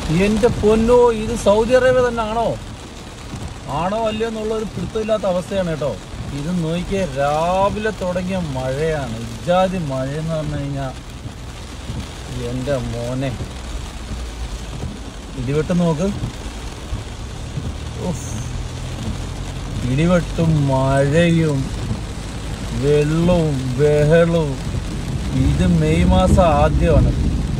എന്റെ പൊന്നോ ഇത് സൗദി അറേബ്യ തന്നെ ആണോ ആണോ അല്ലയോ എന്നുള്ള ഒരു പിടുത്തമില്ലാത്ത അവസ്ഥയാണ് കേട്ടോ ഇത് നോക്കിയ രാവിലെ തുടങ്ങിയ മഴയാണ് ഇജാതി മഴ എന്ന് പറഞ്ഞു കഴിഞ്ഞാൽ എൻ്റെ മോനെ ഇടിവെട്ട് നോക്ക് ഉഫ്. ഇടിവെട്ടും മഴയും വെള്ളവും ബഹളവും ഇത് മെയ് മാസം ആദ്യമാണ്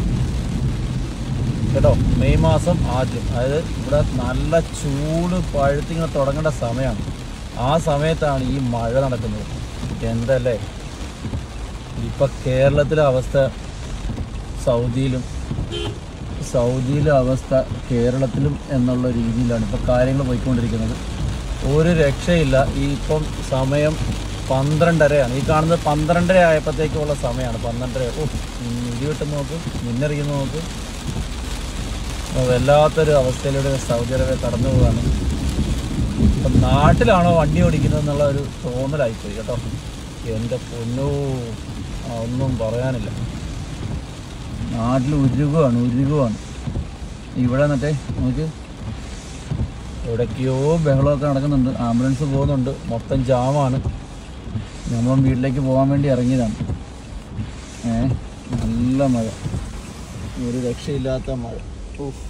കേട്ടോ മെയ് മാസം ആദ്യം അതായത് ഇവിടെ നല്ല ചൂട് പഴുത്തിങ്ങനെ തുടങ്ങേണ്ട സമയമാണ് ആ സമയത്താണ് ഈ മഴ നടക്കുന്നത് എന്തല്ലേ ഇപ്പൊ കേരളത്തിലെ അവസ്ഥ സൗദിയിലും സൗദിയിലെ അവസ്ഥ കേരളത്തിലും എന്നുള്ള രീതിയിലാണ് ഇപ്പോൾ കാര്യങ്ങൾ പോയിക്കൊണ്ടിരിക്കുന്നത് ഒരു രക്ഷയില്ല ഈ ഇപ്പം സമയം പന്ത്രണ്ടരയാണ് ഈ കാണുന്നത് പന്ത്രണ്ടര ആയപ്പോഴത്തേക്കുള്ള സമയമാണ് പന്ത്രണ്ടര ഓ ഇടിവിട്ട് നോക്ക് മിന്നറിയുന്ന നോക്ക് അപ്പോൾ വല്ലാത്തൊരു അവസ്ഥയിലൂടെ സൗദി അറേബ്യ കടന്നു പോവാണ് ഇപ്പം നാട്ടിലാണോ വണ്ടി ഓടിക്കുന്നത് എന്നുള്ള ഒരു തോന്നലായിപ്പോയി കേട്ടോ എൻ്റെ പൊന്നോ ആ, ഒന്നും പറയാനില്ല നാട്ടിൽ ഉരുകുവാണ് ഉരുകുവാണ് ഇവിടെ എന്നിട്ടേ നോക്ക് എവിടേക്കോ ബഹളമൊക്കെ നടക്കുന്നുണ്ട് ആംബുലൻസ് പോകുന്നുണ്ട് മൊത്തം ജാമാണ് നമ്മളും വീട്ടിലേക്ക് പോകാൻ വേണ്ടി ഇറങ്ങിയതാണ് ഏ നല്ല മഴ ഒരു രക്ഷയില്ലാത്ത മഴ ഉഫ്.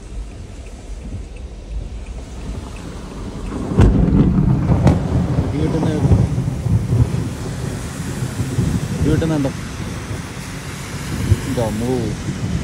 ഇടി വെട്ടുന്ന ഇടി വെട്ടുന്നുണ്ടോ ഇതമ്മോ